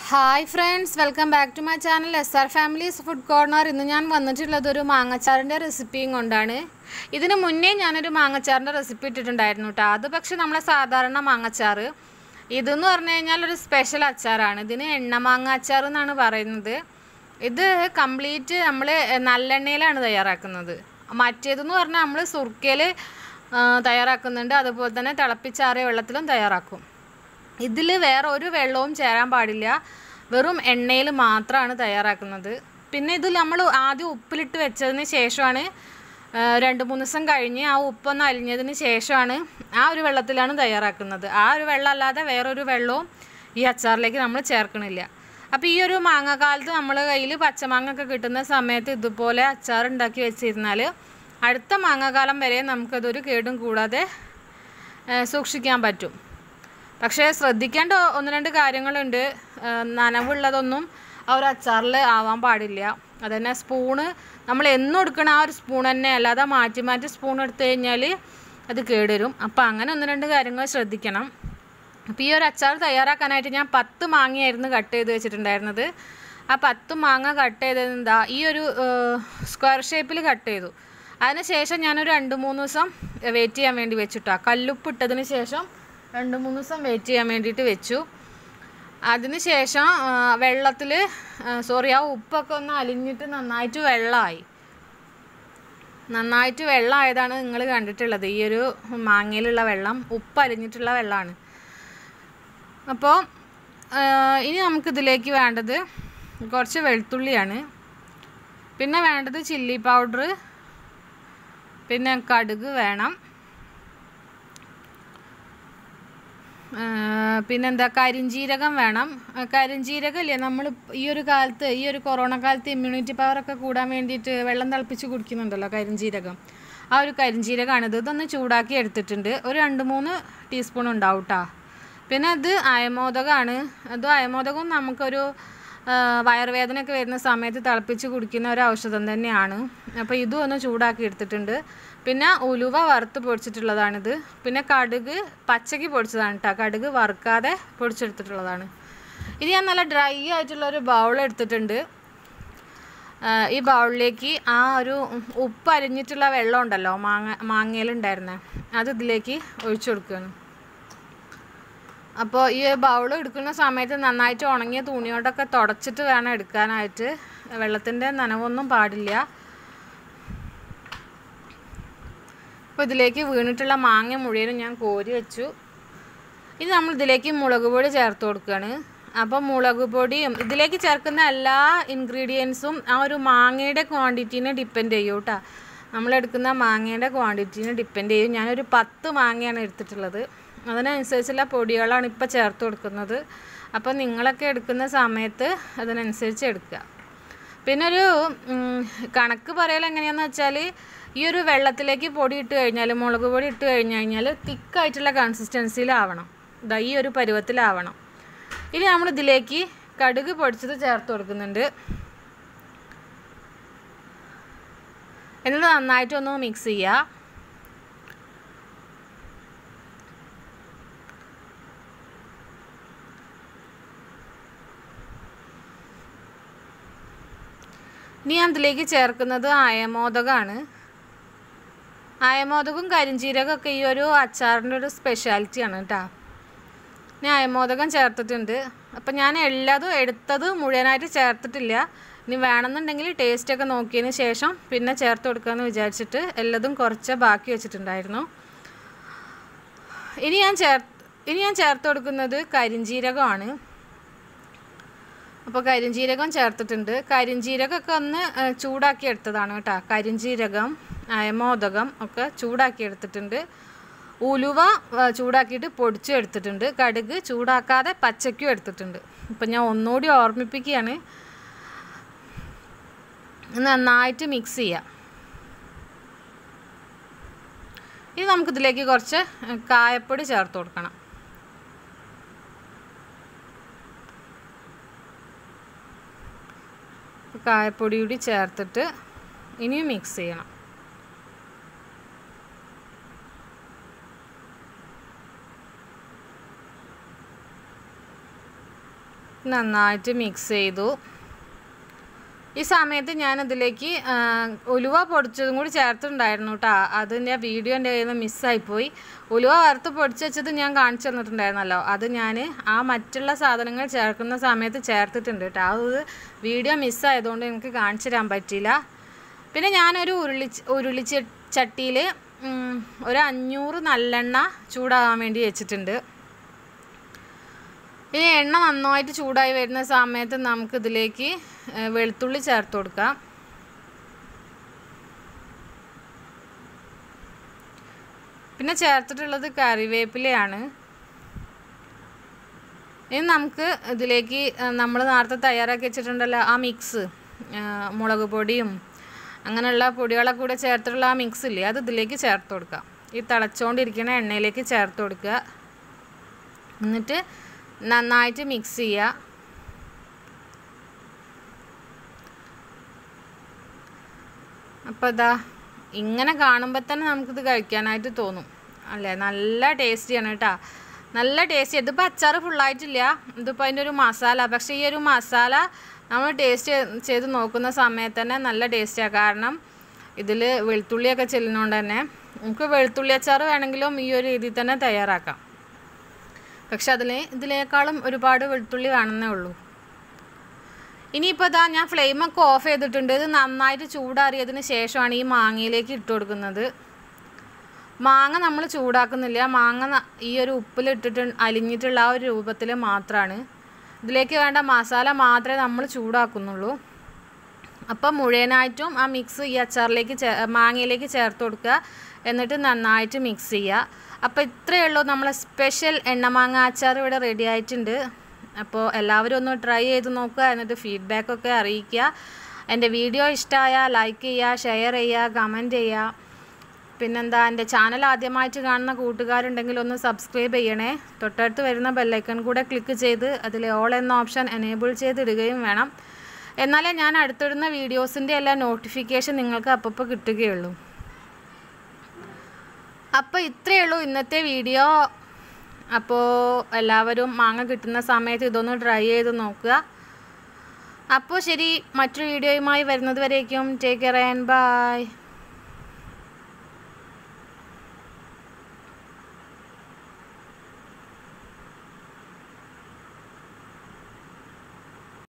hi friends welcome back to my channel S R families food corner ഇന്ന് ഞാൻ വന്നിട്ടുള്ളത് ഒരു മാങ്ങച്ചാറിൻ്റെ റെസിപ്പിയും കൊണ്ടാണ് ഇതിന് മുന്നേ ഞാനൊരു മാങ്ങച്ചാറിൻ്റെ റെസിപ്പി ഇട്ടിട്ടുണ്ടായിരുന്നു കേട്ടോ അത് പക്ഷെ നമ്മളെ സാധാരണ മാങ്ങച്ചാറ് ഇതെന്ന് പറഞ്ഞു കഴിഞ്ഞാൽ ഒരു സ്പെഷ്യൽ അച്ചാറാണ് ഇതിന് എണ്ണമാങ്ങ അച്ചാർ എന്നാണ് പറയുന്നത് ഇത് കംപ്ലീറ്റ് നമ്മൾ നല്ലെണ്ണയിലാണ് തയ്യാറാക്കുന്നത് മറ്റേതെന്ന് പറഞ്ഞാൽ നമ്മൾ സുർക്കയിൽ തയ്യാറാക്കുന്നുണ്ട് അതുപോലെ തന്നെ തിളപ്പിച്ചാറിയ വെള്ളത്തിലും തയ്യാറാക്കും ഇതിൽ വേറെ ഒരു വെള്ളവും ചേരാൻ പാടില്ല വെറും എണ്ണയിൽ മാത്രമാണ് തയ്യാറാക്കുന്നത് പിന്നെ ഇത് നമ്മൾ ആദ്യം ഉപ്പിലിട്ട് വെച്ചതിന് ശേഷമാണ് ആ, രണ്ട് മൂന്ന് ദിവസം കഴിഞ്ഞ് ആ ഉപ്പൊന്ന് അലിഞ്ഞതിന് ശേഷമാണ് ആ ഒരു വെള്ളത്തിലാണ് തയ്യാറാക്കുന്നത് ആ ഒരു വെള്ളം അല്ലാതെ വേറൊരു വെള്ളവും ഈ അച്ചാറിലേക്ക് നമ്മൾ ചേർക്കണില്ല അപ്പോൾ ഈ ഒരു മാങ്ങാക്കാലത്ത് നമ്മൾ കയ്യിൽ പച്ചമാങ്ങ ഒക്കെ കിട്ടുന്ന സമയത്ത് ഇതുപോലെ അച്ചാർ ഉണ്ടാക്കി വെച്ചിരുന്നാൽ അടുത്ത മാങ്ങാക്കാലം വരെ നമുക്കതൊരു കേടും കൂടാതെ ആ, സൂക്ഷിക്കാൻ പറ്റും പക്ഷേ ശ്രദ്ധിക്കേണ്ട ഒന്ന് രണ്ട് കാര്യങ്ങളുണ്ട് ആ, നനവുള്ളതൊന്നും ആ ഒരു അച്ചാറിൽ ആവാൻ പാടില്ല അതന്നെ സ്പൂണ് നമ്മൾ എന്നും എടുക്കണ ആ ഒരു സ്പൂൺ തന്നെ അല്ലാതെ മാറ്റി മാറ്റി സ്പൂൺ എടുത്തു കഴിഞ്ഞാൽ അത് കേടുവരും അപ്പോൾ അങ്ങനെ ഒന്ന് രണ്ട് കാര്യങ്ങൾ ശ്രദ്ധിക്കണം അപ്പോൾ ഈ ഒരു അച്ചാർ തയ്യാറാക്കാനായിട്ട് ഞാൻ പത്ത് മാങ്ങയായിരുന്നു കട്ട് ചെയ്ത് വെച്ചിട്ടുണ്ടായിരുന്നത് ആ പത്ത് മാങ്ങ കട്ട് ചെയ്തത് എന്താ ഈ ഒരു സ്ക്വയർ ഷേപ്പിൽ കട്ട് ചെയ്തു അതിനുശേഷം ഞാനൊരു രണ്ട് മൂന്ന് ദിവസം വെയിറ്റ് ചെയ്യാൻ വേണ്ടി വെച്ചിട്ടാ കല്ലുപ്പ് ഇട്ടതിന് ശേഷം രണ്ട് മൂന്ന് ദിവസം വെയിറ്റ് ചെയ്യാൻ വേണ്ടിയിട്ട് വെച്ചു അതിന് ശേഷം വെള്ളത്തിൽ സോറി ആ ഉപ്പൊക്കെ ഒന്ന് അലിഞ്ഞിട്ട് നന്നായിട്ട് വെള്ളമായി നന്നായിട്ട് വെള്ളമായതാണ് നിങ്ങൾ കണ്ടിട്ടുള്ളത് ഈ ഒരു മാങ്ങയിലുള്ള വെള്ളം ഉപ്പ് അലിഞ്ഞിട്ടുള്ള വെള്ളമാണ് അപ്പോൾ ഇനി നമുക്കിതിലേക്ക് വേണ്ടത് കുറച്ച് വെളുത്തുള്ളിയാണ് പിന്നെ വേണ്ടത് ചില്ലി പൗഡർ പിന്നെ കടുക് വേണം ആ, പിന്നെന്താ കരിഞ്ജീരകം വേണം ആ, കരിഞ്ജീരകം ഇല്ലേ നമ്മൾ ഈ ഒരു കാലത്ത് ഈ ഒരു കൊറോണ കാലത്ത് ഇമ്മ്യൂണിറ്റി പവറൊക്കെ കൂടാൻ വേണ്ടിയിട്ട് വെള്ളം തിളപ്പിച്ച് കുടിക്കുന്നുണ്ടല്ലോ കരിഞ്ജീരകം ആ ഒരു കരിഞ്ജീരകമാണിത് ഇതൊന്ന് ചൂടാക്കി എടുത്തിട്ടുണ്ട് ഒരു രണ്ട് മൂന്ന് ടീസ്പൂൺ ഉണ്ടാവും കേട്ടോ പിന്നെ ഇത് അയമോദകമാണ് അത് അയമോദകവും നമുക്കൊരു ആ, വയറുവേദനയൊക്കെ വരുന്ന സമയത്ത് തിളപ്പിച്ച് കുടിക്കുന്ന ഒരു ഔഷധം തന്നെയാണ് അപ്പോൾ ഇതും ഒന്ന് ചൂടാക്കി എടുത്തിട്ടുണ്ട് പിന്നെ ഉലുവ വറുത്ത് പൊടിച്ചിട്ടുള്ളതാണിത് പിന്നെ കടുക് പച്ചയ്ക്ക് പൊടിച്ചതാണ് കേട്ടോ കടുക് വറുക്കാതെ പൊടിച്ചെടുത്തിട്ടുള്ളതാണ് ഇത് ഞാൻ നല്ല ഡ്രൈ ആയിട്ടുള്ള ഒരു ബൗൾ എടുത്തിട്ടുണ്ട് ആ, ഈ ബൗളിലേക്ക് ആ ഒരു ഉപ്പ് അരിഞ്ഞിട്ടുള്ള വെള്ളം ഉണ്ടല്ലോ മാങ്ങ മാങ്ങയിലുണ്ടായിരുന്നത് അത് ഇതിലേക്ക് ഒഴിച്ചു കൊടുക്കുകയാണ് അപ്പോൾ ഈ ബൗൾ എടുക്കുന്ന സമയത്ത് നന്നായിട്ട് ഉണങ്ങിയ തുണി കൊണ്ടൊക്കെ തുടച്ചിട്ട് വേണം എടുക്കാനായിട്ട് വെള്ളത്തിൻ്റെ നനവൊന്നും പാടില്ല അപ്പോൾ ഇതിലേക്ക് വീണിട്ടുള്ള മാങ്ങ മുഴുവനും ഞാൻ കോരി വെച്ചു ഇനി നമ്മൾ ഇതിലേക്ക് മുളക് പൊടി ചേർത്ത് കൊടുക്കുകയാണ് അപ്പോൾ മുളക് പൊടിയും ഇതിലേക്ക് ചേർക്കുന്ന എല്ലാ ഇൻഗ്രീഡിയൻസും ആ ഒരു മാങ്ങയുടെ ക്വാണ്ടിറ്റീനെ ഡിപ്പെൻഡ് ചെയ്യും കേട്ടോ നമ്മളെടുക്കുന്ന മാങ്ങയുടെ ക്വാണ്ടിറ്റീനെ ഡിപ്പെൻഡ് ചെയ്യും ഞാനൊരു പത്ത് മാങ്ങയാണ് എടുത്തിട്ടുള്ളത് അതിനനുസരിച്ചുള്ള പൊടികളാണ് ഇപ്പോൾ ചേർത്ത് കൊടുക്കുന്നത് അപ്പോൾ നിങ്ങളൊക്കെ എടുക്കുന്ന സമയത്ത് അതിനനുസരിച്ച് എടുക്കുക പിന്നെ ഒരു ഉം, കണക്ക് പറയൽ എങ്ങനെയാന്ന് വെച്ചാൽ ഈ ഒരു വെള്ളത്തിലേക്ക് പൊടി ഇട്ട് കഴിഞ്ഞാൽ മുളക് പൊടി ഇട്ട് കഴിഞ്ഞ് കഴിഞ്ഞാൽ തിക്കായിട്ടുള്ള കൺസിസ്റ്റൻസിയിലാവണം ഇതാ ഈ ഒരു പരുവത്തിലാവണം ഇനി നമ്മൾ ഇതിലേക്ക് കടുക് പൊടിച്ചത് ചേർത്ത് കൊടുക്കുന്നുണ്ട് എന്നിട്ട് നന്നായിട്ടൊന്ന് മിക്സ് ചെയ്യുക ഇനി ഞാൻ ഇതിലേക്ക് ചേർക്കുന്നത് അയമോദകമാണ് അയമോദകവും കരിഞ്ചീരകമൊക്കെ ഈ ഒരു അച്ചാറിൻ്റെ ഒരു സ്പെഷ്യാലിറ്റിയാണ് കേട്ടോ ഞാൻ അയമോദകം ചേർത്തിട്ടുണ്ട് അപ്പം ഞാൻ എല്ലാതും എടുത്തത് മുഴുവനായിട്ട് ചേർത്തിട്ടില്ല ഇനി വേണമെന്നുണ്ടെങ്കിൽ ടേസ്റ്റൊക്കെ നോക്കിയതിന് ശേഷം പിന്നെ ചേർത്ത് കൊടുക്കാമെന്ന് വിചാരിച്ചിട്ട് എല്ലാതും കുറച്ച് ബാക്കി വെച്ചിട്ടുണ്ടായിരുന്നു ഇനി ഞാൻ ചേർ ഇനി ഞാൻ ചേർത്ത് കൊടുക്കുന്നത് കരിഞ്ജീരകമാണ് അപ്പോൾ കരിഞ്ജീരകം ചേർത്തിട്ടുണ്ട് കരിഞ്ജീരകമൊക്കെ ഒന്ന് ആ, ചൂടാക്കി എടുത്തതാണ് കേട്ടോ കരിഞ്ജീരകം അയമോദകം ഒക്കെ ചൂടാക്കി എടുത്തിട്ടുണ്ട് ഉലുവ ആ, ചൂടാക്കിയിട്ട് പൊടിച്ചും എടുത്തിട്ടുണ്ട് കടുക് ചൂടാക്കാതെ പച്ചയ്ക്കും എടുത്തിട്ടുണ്ട് ഇപ്പം ഞാൻ ഒന്നുകൂടി ഓർമ്മിപ്പിക്കുകയാണ് നന്നായിട്ട് മിക്സ് ചെയ്യാം ഇനി നമുക്കിതിലേക്ക് കുറച്ച് കായപ്പൊടി ചേർത്ത് കൊടുക്കണം കായപ്പൊടി കൂടി ചേർത്തിട്ട് ഇനിയും മിക്സ് ചെയ്യണം നന്നായിട്ട് മിക്സ് ചെയ്തു ഈ സമയത്ത് ഞാൻ ഇതിലേക്ക് ഉലുവ പൊടിച്ചതും കൂടി ചേർത്തിട്ടുണ്ടായിരുന്നു കേട്ടോ അതിൻ്റെ വീഡിയോ എൻ്റെ കയ്യിൽ നിന്ന് മിസ്സായിപ്പോയി ഉലുവ വറുത്ത് പൊടിച്ച് വെച്ചത് ഞാൻ കാണിച്ചു തന്നിട്ടുണ്ടായിരുന്നല്ലോ അത് ഞാൻ ആ മറ്റുള്ള സാധനങ്ങൾ ചേർക്കുന്ന സമയത്ത് ചേർത്തിട്ടുണ്ട് കേട്ടോ അത് വീഡിയോ മിസ്സായതുകൊണ്ട് എനിക്ക് കാണിച്ചു തരാൻ പറ്റിയില്ല പിന്നെ ഞാനൊരു ഉരുളി ഉരുളി ചട്ടിയിൽ ഒരു അഞ്ഞൂറ് നല്ലെണ്ണ ചൂടാകാൻ വേണ്ടി വെച്ചിട്ടുണ്ട് ഇനി എണ്ണ നന്നായിട്ട് ചൂടായി വരുന്ന സമയത്ത് നമുക്കിതിലേക്ക് വെളുത്തുള്ളി ചേർത്ത് കൊടുക്കാം പിന്നെ ചേർത്തിട്ടുള്ളത് കറിവേപ്പിലയാണ് ഇനി നമുക്ക് ഇതിലേക്ക് നമ്മൾ നേരത്തെ തയ്യാറാക്കി വെച്ചിട്ടുണ്ടല്ലോ ആ മിക്സ് മുളക് പൊടിയും അങ്ങനെയുള്ള പൊടികളൊക്കെ കൂടെ ചേർത്തിട്ടുള്ള ആ മിക്സ് ഇല്ലേ അത് ഇതിലേക്ക് ചേർത്ത് കൊടുക്കാം ഈ തിളച്ചുകൊണ്ടിരിക്കുന്ന എണ്ണയിലേക്ക് ചേർത്ത് കൊടുക്കുക എന്നിട്ട് നന്നായിട്ട് മിക്സ് ചെയ്യുക അപ്പോൾ ഇതാ ഇങ്ങനെ കാണുമ്പോൾ തന്നെ നമുക്കിത് കഴിക്കാനായിട്ട് തോന്നും അല്ലേ നല്ല ടേസ്റ്റിയാണ് കേട്ടോ നല്ല ടേസ്റ്റി ഇതിപ്പോൾ അച്ചാർ ഫുള്ളായിട്ടില്ല ഇതിപ്പോൾ അതിൻ്റെ ഒരു മസാല പക്ഷേ ഈ ഒരു മസാല നമ്മൾ ടേസ്റ്റ് ചെയ്ത് നോക്കുന്ന സമയത്ത് തന്നെ നല്ല ടേസ്റ്റിയാണ് കാരണം ഇതിൽ വെളുത്തുള്ളിയൊക്കെ ചെല്ലുന്നതുകൊണ്ട് തന്നെ നമുക്ക് വെളുത്തുള്ളി അച്ചാർ വേണമെങ്കിലും ഈ ഒരു രീതിയിൽ തന്നെ തയ്യാറാക്കാം പക്ഷെ അതിൽ ഇതിനേക്കാളും ഒരുപാട് വെളുത്തുള്ളി വേണമെന്നേ ഉള്ളൂ ഇനിയിപ്പോൾ ഇതാ ഞാൻ ഫ്ലെയിമൊക്കെ ഓഫ് ചെയ്തിട്ടുണ്ട് ഇത് നന്നായിട്ട് ചൂടാറിയതിന് ശേഷമാണ് ഈ മാങ്ങയിലേക്ക് ഇട്ട് കൊടുക്കുന്നത് മാങ്ങ നമ്മൾ ചൂടാക്കുന്നില്ല മാങ്ങ ഈ ഒരു ഉപ്പിലിട്ടിട്ട് അലിഞ്ഞിട്ടുള്ള ആ ഒരു രൂപത്തിൽ മാത്രമാണ് ഇതിലേക്ക് വേണ്ട മസാല മാത്രമേ നമ്മൾ ചൂടാക്കുന്നുള്ളൂ അപ്പോൾ മുഴുവനായിട്ടും ആ മിക്സ് ഈ അച്ചാറിലേക്ക് ചേ മാങ്ങയിലേക്ക് ചേർത്ത് കൊടുക്കുക എന്നിട്ട് നന്നായിട്ട് മിക്സ് ചെയ്യുക അപ്പോൾ ഇത്രയേ ഉള്ളൂ നമ്മളെ സ്പെഷ്യൽ എണ്ണമാങ്ങ അച്ചാർ ഇവിടെ റെഡി ആയിട്ടുണ്ട് അപ്പോൾ എല്ലാവരും ഒന്ന് ട്രൈ ചെയ്ത് നോക്കുക എന്നിട്ട് ഫീഡ്ബാക്കൊക്കെ അറിയിക്കുക എൻ്റെ വീഡിയോ ഇഷ്ടമായാൽ ലൈക്ക് ചെയ്യുക ഷെയർ ചെയ്യുക കമൻറ്റ് ചെയ്യുക പിന്നെന്താ എൻ്റെ ചാനൽ ആദ്യമായിട്ട് കാണുന്ന കൂട്ടുകാരുണ്ടെങ്കിൽ ഒന്ന് സബ്സ്ക്രൈബ് ചെയ്യണേ തൊട്ടടുത്ത് വരുന്ന ബെല്ലൈക്കൺ കൂടെ ക്ലിക്ക് ചെയ്ത് അതിൽ ഓൾ എന്ന ഓപ്ഷൻ എനേബിൾ ചെയ്തിടുകയും വേണം എന്നാലേ ഞാൻ അടുത്തിടുന്ന വീഡിയോസിൻ്റെ എല്ലാ നോട്ടിഫിക്കേഷൻ നിങ്ങൾക്ക് അപ്പോൾ കിട്ടുകയുള്ളൂ അപ്പോൾ ഇത്രയേ ഉള്ളൂ ഇന്നത്തെ വീഡിയോ അപ്പോൾ എല്ലാവരും മാങ്ങ കിട്ടുന്ന സമയത്ത് ഇതൊന്ന് ട്രൈ ചെയ്ത് നോക്കുക അപ്പോൾ ശരി മറ്റൊരു വീഡിയോയുമായി വരുന്നത് വരേക്കും ടേക്ക് കെയർ ആൻഡ് ബൈ